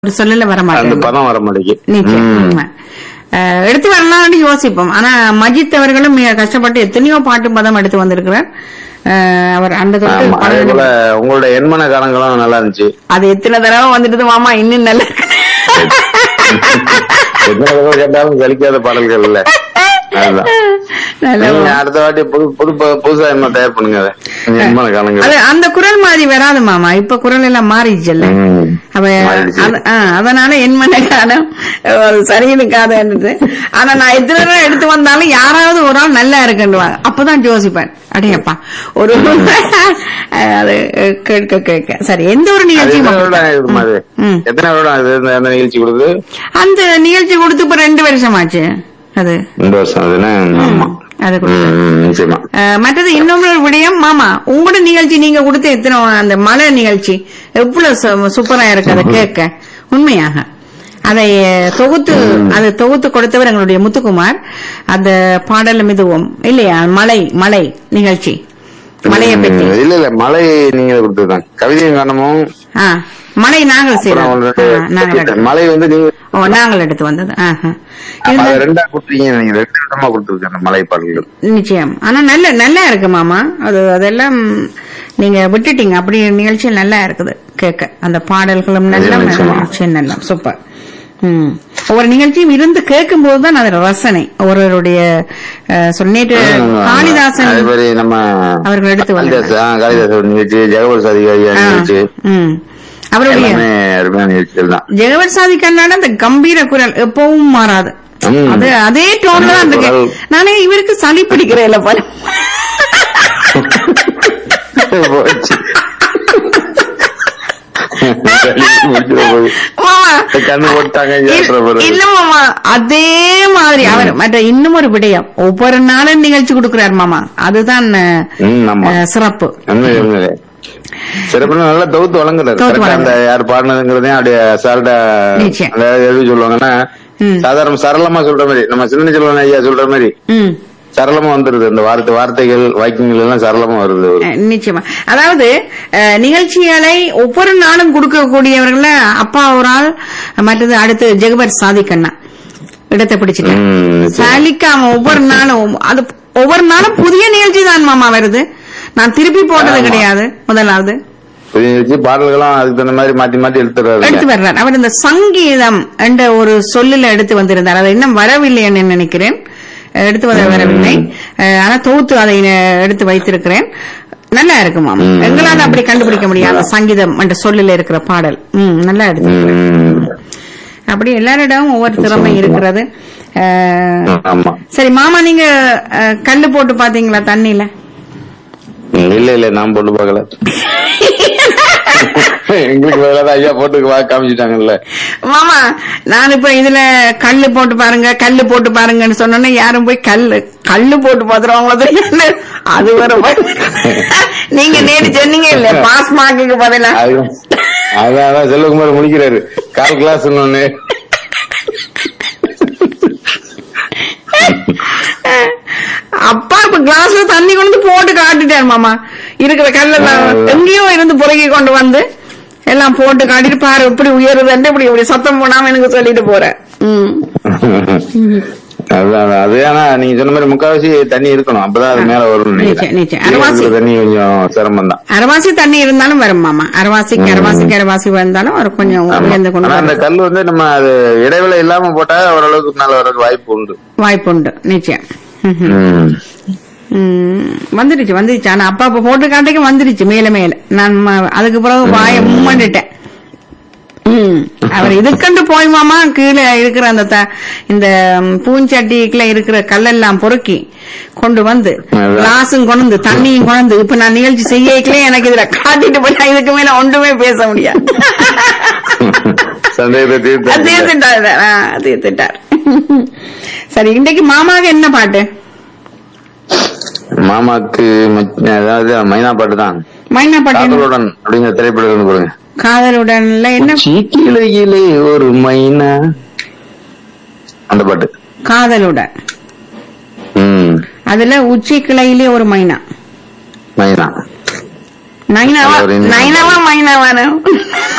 ஒரு சொல்லல வர அந்த மாட்டேன் பதம் வர மாட்டேங்குது நிச்சயம் ம். உண்மை. அஹ், எடுத்து வரலாம்னு யோசிப்போம் ஆனா மஜித் அவர்களும் மிக கஷ்டப்பட்டு எத்தனையோ பாட்டு பதம் எடுத்து வந்திருக்கிறார் அஹ், அவர் அந்த தொட்டு ஆமா அதே பாடல்கள் போல உங்களோட எண்மன காலங்களும் நல்லா இருந்துச்சு அது எத்தனை தடவை வந்துட்டு மாமா இன்னும் நல்ல எத்தனை தடவை கேட்டாலும் சலிக்காத பாடல்கள் இல்ல அதுதான் நல்ல நீங்க அடுத்த வாட்டி புது புது புதுசா என்ன தயார் பண்ணுங்க அதை எண்மன காலங்கள் அது அந்த குரல் மாதிரி வராது மாமா இப்ப குரல் எல்லாம் மாறிடுச்சுல்ல ம். அப்ப மாறிடுச்சு. அது- ஆ, அதனால என் மன காலம் சரியிருக்காதுன்றது ஆனா நான் எத்தனை தடவை எடுத்து வந்தாலும் யாராவது ஒரு ஆள் நல்லா இருக்குன்னுவாங்க அப்பதான் யோசிப்பேன் அடையப்பா ஒரு அது கேட்க கேட்க சரி எந்த ஒரு அது நிகழ்ச்சியும் எத்தனை வருடம் அப்படித்தான். இருக்குமா அது ம். எத்தனை வருடம் அது இந்த- அந்த நிகழ்ச்சி கொடுக்குது அந்த நிகழ்ச்சி கொடுத்து இப்ப ரெண்டு வருஷம் ஆச்சு அது ரெண்டு வருஷம் அதுன்னு ஆமா அது கொடுத்து ம், ம், நிச்சயமா அஹ், மற்றது இன்னொரு விடயம் மாமா உங்களோட நிகழ்ச்சி நீங்க கொடுத்த எத்தனை அந்த மலை நிகழ்ச்சி எவ்வளவு சு- சூப்பரா இருக்கு அதை கேட்க உண்மையாக அதை அஹ், தொகுத்து அதை தொகுத்து கொடுத்தவர் எங்களுடைய முத்துக்குமார் அந்த பாடல் மிதுவும் இல்லையா மலை மலை நிகழ்ச்சி மலையை பற்றி ம், இல்ல இல்ல மழை நீங்க கொடுத்ததுதான் கவிதையும் காரணமும் ஆ, மலை நாங்கள் அப்புறம் செய்யறோம் உங்களுக்கு ஆ, நாங்கள் எடுத்து- மழை வந்து நீங்க ஓ நாங்கள் எடுத்து வந்தது ஆஹா. அதை இருந்தா- ரெண்டா கொடுத்தீங்க நீங்க ரெண்டு விதமா கொடுத்துருக்கேன் அந்த மலை பாடல்கள் நிச்சயம் ஆனா நல்ல நல்லா இருக்கு மாமா அது அதெல்லாம் நீங்க விட்டுட்டீங்க அப்படி நிகழ்ச்சி நல்லா இருக்குது கேட்க அந்த பாடல்களும் நல்ல நிச்சயமா. நிகழ்ச்சி நல்லா சூப்பர் ம். ஒவ்வொரு நிகழ்ச்சியும் இருந்து கேட்கும் போதுதான் அது ரசனை ஒருவருடைய அஹ், சொல் நேற்று காளிதாசன் அதே மாதிரி நம்ம அவர்கள் எடுத்து காளிதாஸ் ஆ, காளிதாஸ் ஒரு நிகழ்ச்சி ஜெகவர் சாதிகாரியா ஆ, நிகழ்ச்சி ம். அவருடைய எல்லாமே அருமையான நிகழ்ச்சிகள் தான் ஜெகவர் சாதிக்கன்னால அந்த கம்பீர குரல் எப்பவும் மாறாது ம். அது அதே டோன்ல தான் இருக்கு குரல். நானே இவருக்கு சளி பிடிக்கிறேன் போல போச்சு. முடிச்சிட போகுது. மாமா கண்ணு போட்டாங்க ஏற்ற பிறகு. இல்ல மாமா அதே மாதிரி அவர் மற்ற இன்னும் ஒரு விடயம் ஒவ்வொரு நாளும் நிகழ்ச்சி கொடுக்கிறார் மாமா அதுதான் அஹ், ம், ஆமா. அஹ், சிறப்பு உண்மை, உண்மையிலே. சிறப்புன்னு நல்லா தொகுத்து வழங்குறாரு தொகுத்து கரெக்டா அந்த வழங்குறாரு. யார் பாடினதுங்கிறதையும் அப்படியே சால்ட்டா நிச்சயம். அதாவது எப்படி சொல்லுவாங்கன்னா ம். சாதாரண சரளமா சொல்ற மாதிரி நம்ம சின்ன செல்வன் ஐயா சொல்ற மாதிரி ம் சரளமா வந்துருது அந்த வார்த்தை வார்த்தைகள் வாக்கியங்கள் எல்லாம் சரளமா வருது அஹ், நிச்சயமா அதாவது அஹ், நிகழ்ச்சிகளை ஒவ்வொரு நாளும் கொடுக்கக்கூடியவர்கள அப்பா ஒரு ஆள் மற்றது அடுத்து ஜெகபர் சாதிக்கண்ணா இடத்தை பிடிச்சிட்டேன் ம், நிச்சயமா. சலிக்காம ஒவ்வொரு நாளும் அது ஒவ்வொரு நாளும் புதிய நிகழ்ச்சி தான் மாமா வருது நான் திருப்பி போட்டது ஆமா. கிடையாது முதலாவது புதிய நிகழ்ச்சி பாடல்களும் அதுக்கு தகுந்த மாதிரி மாத்தி மாத்தி எடுத்துறாரு எடுத்து வர்றார் அவர் இந்த சங்கீதம் என்ற ஒரு சொல்லுல எடுத்து வந்திருந்தார் அது இன்னும் வரவில்லை என்று நினைக்கிறேன் அஹ் எடுத்து வர வரவில்லை அஹ் ஆனா தொகுத்து அதை அஹ், எடுத்து வைத்திருக்கிறேன் நல்லா இருக்கு மாமா ம். எங்களால அப்படி கண்டுபிடிக்க முடியாது அந்த சங்கீதம் என்ற சொல்லில் இருக்கிற பாடல் ம் நல்லா எடுத்து ம். அப்படி எல்லாரிடமும் ஒவ்வொரு திறமை இருக்கிறது அஹ், ஆமா சரி மாமா நீங்க அஹ், கல்லு போட்டு பாத்தீங்களா தண்ணியில ம், இல்ல இல்ல நான் போட்டு பார்க்கல எங்களுக்கு வேலை ஐயா போட்டு வா காமிச்சிட்டாங்கல்ல மாமா நான் இப்ப இதுல கல்லு போட்டு பாருங்க கல்லு போட்டு பாருங்கன்னு சொன்னோன்னே யாரும் போய் கல்லு கல்லு போட்டு பாத்துருவாங்களோ அது வர நீங்க நேற்று சொன்னீங்க இல்ல பாஸ் மார்க்குக்கு பதிலா அது அதான் அதான் செல்வகுமார் முடிக்கிறாரு கால் கிளாஸ் ஒண்ணு அப்பா இப்ப கிளாஸ்ல தண்ணி கொண்டு வந்து போட்டு காட்டிட்டாரு மாமா இருக்கிற கல்லெல்லாம் எங்கேயோ இருந்து புறகி கொண்டு வந்து எல்லாம் போட்டு காட்டிட்டு பாரு இப்படி உயருதுன்னு இப்படி இப்படி சத்தம் போடாம எனக்கு சொல்லிட்டு போறேன் ம் அதான் அதான். அது ஆனா நீங்க சொன்ன மாதிரி முக்காவாசி தண்ணி இருக்கணும் அப்பதான் அது மேல வரும்னு நிச்சயம், நிச்சயம். நினைக்கிறேன் அரைவாசி. இருக்கிற தண்ணி கொஞ்சம் சிரமம் தான் அரவாசி தண்ணி இருந்தாலும் வரும் மாமா அரவாசிக்கு அரவாசிக்கு அரவாசி வந்தாலும் ஒரு கொஞ்சம் உயர்ந்து கொண்டு ஆனா அந்த வரும். கல் வந்து நம்ம அது இடைவேளை இல்லாம போட்டா ஓரளவுக்கு மேல வர்றதுக்கு வாய்ப்பு உண்டு வாய்ப்புண்டு நிச்சயம் ம்ஹும். ம். ம், வந்துருச்சு வந்துருச்சு ஆனா அப்பா அப்ப போட்டு காட்டிக்க வந்துருச்சு மேல மேல நான் ம- அதுக்கு பிறகு வாய மும்மண்டுட்டேன் ம், அவர் இதுக்கண்டு போய் மாமா கீழே இருக்கிற அந்த த- இந்த ம், பூஞ்சட்டிக்குள்ள இருக்கிற கல்லெல்லாம் பொறுக்கி கொண்டு வந்து அதான். கிளாஸும் கொண்டு தண்ணியும் கொண்டு இப்ப நான் நிகழ்ச்சி செய்யக்கலே எனக்கு இதுல காட்டிட்டு போய் நான் இதுக்கு மேல ஒன்றுமே பேச முடியாது சந்தேகத்தை தீர்த்து தீர்த்துட்டார் ஆ, தீர்த்துட்டார் சரி இன்னைக்கு மாமாவுக்கு என்ன பாட்டு மாமாக்கு மச்ச- அதாவது மைனா பாட்டு தான் மைனா பாட்டு என்ன? காதலுடன் அப்படிங்கிற திரைப்படம் இருந்து கொடுங்க காதலுடன்ல என்ன சீக்கிளையிலே ஒரு மைனா அந்த பாட்டு காதலுடன் ம் அதுல உச்சி கிளையிலே ஒரு மைனா மைனா நைனாவா அது ஒரு இனிமே நைனாவா மைனாவானு